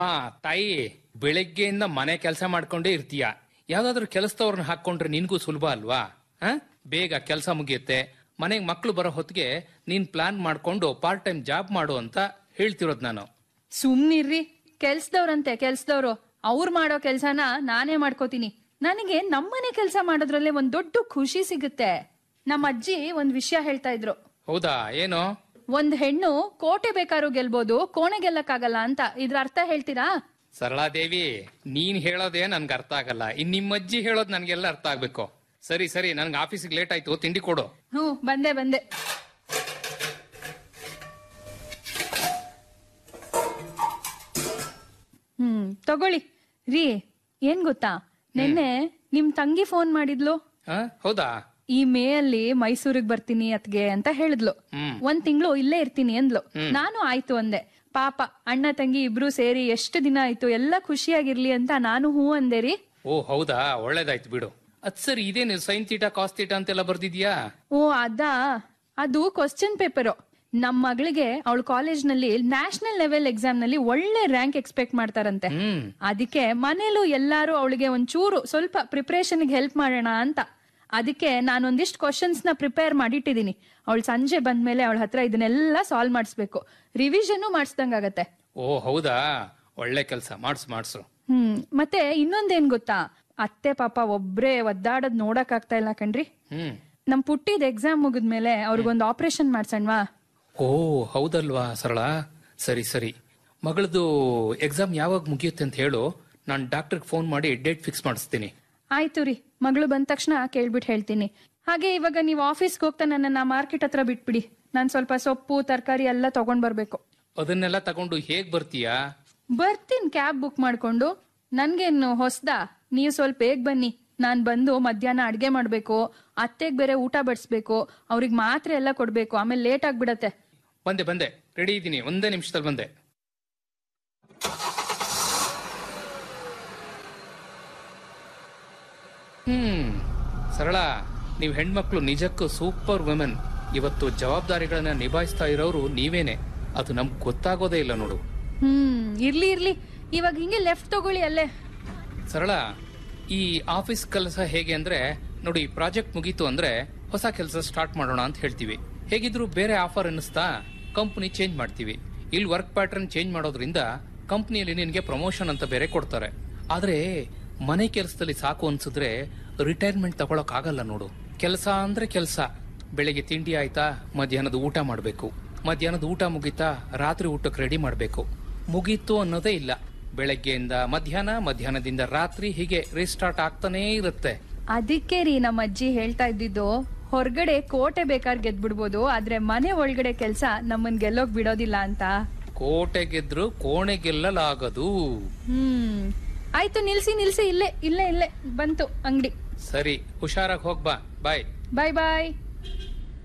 ಹಾ ತಾಯಿ ಬೆಳಗ್ಗೆಯಿಂದ ಮನೆ ಕೆಲಸ ಮಾಡ್ಕೊಂಡೇ ಇರ್ತೀಯ ಯಾವ್ದಾದ್ರು ಕೆಲಸದವ್ರನ್ನ ಹಾಕೊಂಡ್ರೆ ನಿನ್ಗೂ ಸುಲಭ ಅಲ್ವಾ ಹ ಬೇಗ ಕೆಲಸ ಮುಗಿಯುತ್ತೆ ಮನೆಗೆ ಮಕ್ಳು ಬರೋ ಹೊತ್ತಿಗೆ ನೀನ್ ಪ್ಲಾನ್ ಮಾಡ್ಕೊಂಡು ಪಾರ್ಟ್ ಟೈಮ್ ಜಾಬ್ ಮಾಡು ಅಂತ ಹೇಳ್ತಿರೋದ್ ನಾನು ಸುಮ್ನಿರ್ರಿ ಕೆಲ್ಸದವ್ರಂತೆ ಕೆಲ್ಸದವ್ರು ಅವ್ರು ಮಾಡೋ ಕೆಲ್ಸನ ನಾನೇ ಮಾಡ್ಕೋತೀನಿ ನನಗೆ ನಮ್ಮನೆ ಕೆಲಸ ಮಾಡೋದ್ರಲ್ಲೇ ಒಂದ್ ದೊಡ್ಡ ಖುಷಿ ಸಿಗುತ್ತೆ ನಮ್ಮ ಅಜ್ಜಿ ಒಂದ್ ವಿಷಯ ಹೇಳ್ತಾ ಇದ್ರು ಹೌದಾ ಏನು ಒಂದ್ ಹೆಣ್ಣು ಕೋಟೆ ಬೇಕಾದ್ರೂ ಗೆಲ್ಬೋದು ಕೋಣೆ ಗೆಲ್ಲಕ್ಕಾಗಲ್ಲ ಅಂತ ಇದ್ರ ಅರ್ಥ ಹೇಳ್ತೀರಾ ಸರಳಾದೇವಿ ನೀನ್ ಹೇಳೋದೇ ನನ್ಗೆ ಅರ್ಥ ಆಗಲ್ಲ ಇನ್ ನಿಮ್ಮ ಅಜ್ಜಿ ಹೇಳೋದ್ ನನ್ಗೆಲ್ಲ ಅರ್ಥ ಆಗ್ಬೇಕು ಸರಿ ಸರಿ ನನ್ಗೆ ಆಫೀಸಿಗೆ ಲೇಟ್ ಆಯ್ತು ತಿಂಡಿ ಕೊಡು ಹ್ಞೂ ಬಂದೆ ಬಂದೆ ಹ್ಮ್ ತಗೊಳ್ಳಿ ರೀ ಏನ್ ಗೊತ್ತಾ ನಿನ್ನೆ ನಿಮ್ ತಂಗಿ ಫೋನ್ ಮಾಡಿದ್ಲು ಹ ಹೌದಾ ಈ ಮೇ ಅಲ್ಲಿ ಮೈಸೂರಿಗೆ ಬರ್ತೀನಿ ಅತ್ಗೆ ಅಂತ ಹೇಳಿದ್ಲು ಹ್ಮ್ ಒಂದ್ ತಿಂಗಳು ಇಲ್ಲೇ ಇರ್ತೀನಿ ಅಂದ್ಲು ನಾನು ಆಯ್ತು ಅಂದೆ ಪಾಪ ಅಣ್ಣ ತಂಗಿ ಇಬ್ರು ಸೇರಿ ಎಷ್ಟು ದಿನ ಆಯ್ತು ಎಲ್ಲ ಖುಷಿಯಾಗಿರ್ಲಿ ಅಂತ ನಾನು ಹೂ ಅಂದೆ ರೀ ಓ ಹೌದಾ ಒಳ್ಳೇದಾಯ್ತು ಬಿಡು ಅದ್ ಸರಿ ಇದೇನು ಸೈನ್ ತೀಟಾ ಕಾಸ್ ತೀಟಾ ಅಂತೆಲ್ಲ ಬರ್ದಿದ್ಯಾ ಓ ಅದಾ ಅದು ಕ್ವಶನ್ ಪೇಪರ್ ನಮ್ ಮಗಳಿಗೆ ಅವಳ ಕಾಲೇಜ್ ನಲ್ಲಿ ನ್ಯಾಷನಲ್ ಲೆವೆಲ್ ಎಕ್ಸಾಮ್ ನಲ್ಲಿ ಒಳ್ಳೆ ರ್ಯಾಂಕ್ ಎಕ್ಸ್ಪೆಕ್ಟ್ ಮಾಡ್ತಾರಂತೆ ಹ್ಮ್ ಅದಕ್ಕೆ ಮನೇಲೂ ಎಲ್ಲಾರು ಅವಳಿಗೆ ಒಂಚೂರು ಸ್ವಲ್ಪ ಪ್ರಿಪರೇಷನ್ ಹೆಲ್ಪ್ ಮಾಡೋಣ ಅಂತ ಅದಕ್ಕೆ ನಾನೊಂದಿಷ್ಟು ಕ್ವಶನ್ಸ್ ನ ಪ್ರಿಪೇರ್ ಮಾಡಿಟ್ಟಿದೀನಿ ಅವಳು ಸಂಜೆ ಬಂದ್ಮೇಲೆ ಅವಳ ಹತ್ರ ಇದನ್ನೆಲ್ಲ ಸಾಲ್ವ್ ಮಾಡಿಸ್ಬೇಕು ರಿವಿಷನ್ ಮಾಡಿಸ್ದಂಗಾಗತ್ತೆ ಓ ಹೌದಾ ಒಳ್ಳೆ ಕೆಲ್ಸ ಮಾಡ್ಸು ಮಾಡ್ಸು ಹ್ಮ್ ಮತ್ತೆ ಇನ್ನೊಂದೇನ್ ಗೊತ್ತಾ ಅತ್ತೆ ಪಾಪ ಒಬ್ರೇ ಒದ್ದಾಡದ್ ನೋಡಕ್ ಆಗ್ತಾ ಇಲ್ಲ ಕಣ್ರಿ ಹ್ಮ್ ನಮ್ ಪುಟ್ಟಿದ್ ಎಕ್ಸಾಮ್ ಮುಗಿದ್ಮೇಲೆ ಅವ್ರಿಗೊಂದು ಆಪರೇಷನ್ ಮಾಡ್ಸಣ್ವಾ ಓ ಹೌದಲ್ವಾ ಸರಳ ಸರಿ ಸರಿ ಮಗಳದು ಎಕ್ಸಾಮ್ ಯಾವಾಗ ಮುಗಿಯುತ್ತೆ ಅಂತ ಹೇಳು ನಾನು ಡಾಕ್ಟರ್ಗೆ ಫೋನ್ ಮಾಡಿ ಡೇಟ್ ಫಿಕ್ಸ್ ಮಾಡಿಸ್ತೀನಿ ಆಯ್ತು ರೀ ಮಗಳು ಬಂದ ತಕ್ಷಣ ಕೇಳ್ಬಿಟ್ಟು ಹೇಳ್ತೀನಿ ಹಾಗೆ ಇವಾಗ ನೀವು ಆಫೀಸ್ಗೆ ಹೋಗ್ತಾ ನನ್ನನ್ನ ಮಾರ್ಕೆಟ್ ಹತ್ರ ಬಿಟ್ಬಿಡಿ ನಾನ್ ಸ್ವಲ್ಪ ಸೊಪ್ಪು ತರಕಾರಿ ಎಲ್ಲ ತಗೊಂಡ್ ಬರ್ಬೇಕು ಅದನ್ನೆಲ್ಲ ತಗೊಂಡು ಹೇಗ್ ಬರ್ತೀಯಾ ಬರ್ತೀನಿ ಕ್ಯಾಬ್ ಬುಕ್ ಮಾಡ್ಕೊಂಡು ನನ್ಗೇನು ಹೊಸ್ದಾ ನೀವು ಸ್ವಲ್ಪ ಬೇಗ ಬನ್ನಿ ನಾನ್ ಬಂದು ಮಧ್ಯಾಹ್ನ ಅಡ್ಗೆ ಮಾಡ್ಬೇಕು ಅತ್ತೆಗ್ ಬೇರೆ ಊಟ ಬಡಿಸ್ಬೇಕು ಅವ್ರಿಗೆ ಮಾತ್ರೆ ಎಲ್ಲ ಕೊಡ್ಬೇಕು ಆಮೇಲೆ ಲೇಟ್ ಆಗ್ಬಿಡತ್ತೆ ಬಂದೆ ಬಂದೆ ರೆಡಿ ಇದ್ದೀನಿ ಒಂದೇ ನಿಮಿಷದಲ್ಲಿ ಬಂದೆ ಹ್ಮ್ ಸರಳ ನೀವು ಹೆಣ್ಮಕ್ಳು ನಿಜಕ್ಕೂ ಸೂಪರ್ ವುಮೆನ್ ಇವತ್ತು ಜವಾಬ್ದಾರಿಗಳನ್ನ ನಿಭಾಯಿಸ್ತಾ ಇರೋರು ನೀವೇನೆ ಅದು ನಮ್ಗೆ ಗೊತ್ತಾಗೋದೇ ಇಲ್ಲ ನೋಡು ಹ್ಮ್ ಇರ್ಲಿ ಇರ್ಲಿ ಇವಾಗ ಹಿಂಗೆ ಲೆಫ್ಟ್ ತಗೊಳ್ಳಿ ಅಲ್ಲೇ ಸರಳ ಈ ಆಫೀಸ್ ಕೆಲಸ ಹೇಗೆ ಅಂದ್ರೆ ನೋಡಿ ಪ್ರಾಜೆಕ್ಟ್ ಮುಗೀತು ಅಂದ್ರೆ ಹೊಸ ಕೆಲಸ ಸ್ಟಾರ್ಟ್ ಮಾಡೋಣ ಅಂತ ಹೇಳ್ತೀವಿ ಹೇಗಿದ್ರು ಬೇರೆ ಆಫರ್ ಅನ್ನಿಸ್ತಾ ಕಂಪನಿ ಚೇಂಜ್ ಮಾಡ್ತೀವಿ ಇಲ್ಲಿ ವರ್ಕ್ ಪ್ಯಾಟರ್ನ್ ಚೇಂಜ್ ಮಾಡೋದ್ರಿಂದ ಕಂಪನಿಯಲ್ಲಿ ನಿನಗೆ ಪ್ರಮೋಷನ್ ಅಂತ ಬೇರೆ ಕೊಡ್ತಾರೆ ಆದ್ರೆ ಮನೆ ಕೆಲಸದಲ್ಲಿ ಸಾಕು ಅನ್ಸಿದ್ರೆ ರಿಟೈರ್ಮೆಂಟ್ ತಗೊಳಕ್ ಆಗಲ್ಲ ನೋಡು ಕೆಲಸ ಅಂದ್ರೆ ಕೆಲಸ ಬೆಳಿಗ್ಗೆ ತಿಂಡಿ ಆಯ್ತಾ ಮಧ್ಯಾಹ್ನದ ಊಟ ಮಾಡ್ಬೇಕು ಮಧ್ಯಾಹ್ನದ ಊಟ ಮುಗೀತಾ ರಾತ್ರಿ ಊಟಕ್ಕೆ ರೆಡಿ ಮಾಡ್ಬೇಕು ಮುಗೀತು ಅನ್ನೋದೇ ಇಲ್ಲ ಬೆಳಗ್ಗೆಯಿಂದ ಮಧ್ಯಾಹ್ನ ಮಧ್ಯಾಹ್ನದಿಂದ ರಾತ್ರಿ ಹೀಗೆ ರೀಸ್ಟಾರ್ಟ್ ಆಗ್ತಾನೇ ಇರುತ್ತೆ ಅದಕ್ಕೆ ರೀ ನಮ್ಮ ಅಜ್ಜಿ ಹೇಳ್ತಾ ಇದ್ದಿದ್ದು ಹೊರಗಡೆ ಕೋಟೆ ಬೇಕಾದ್ರೆ ಗೆದ್ಬಿಡ್ಬೋದು ಆದ್ರೆ ಮನೆ ಒಳಗಡೆ ಕೆಲ್ಸ ನಮ್ಮನ್ ಗೆಲ್ಲೋಗ್ ಬಿಡೋದಿಲ್ಲ ಅಂತ ಕೋಟೆ ಗೆದ್ರು ಕೋಣೆ ಗೆಲ್ಲಲಾಗದು ಹ್ಮ್ ಆಯ್ತು ನಿಲ್ಸಿ ನಿಲ್ಸಿ ಇಲ್ಲೇ ಇಲ್ಲೇ ಇಲ್ಲೇ ಬಂತು ಅಂಗಡಿ ಸರಿ ಹುಷಾರಾಗಿ ಹೋಗ್ಬಾ ಬಾಯ್ ಬಾಯ್ ಬಾಯ್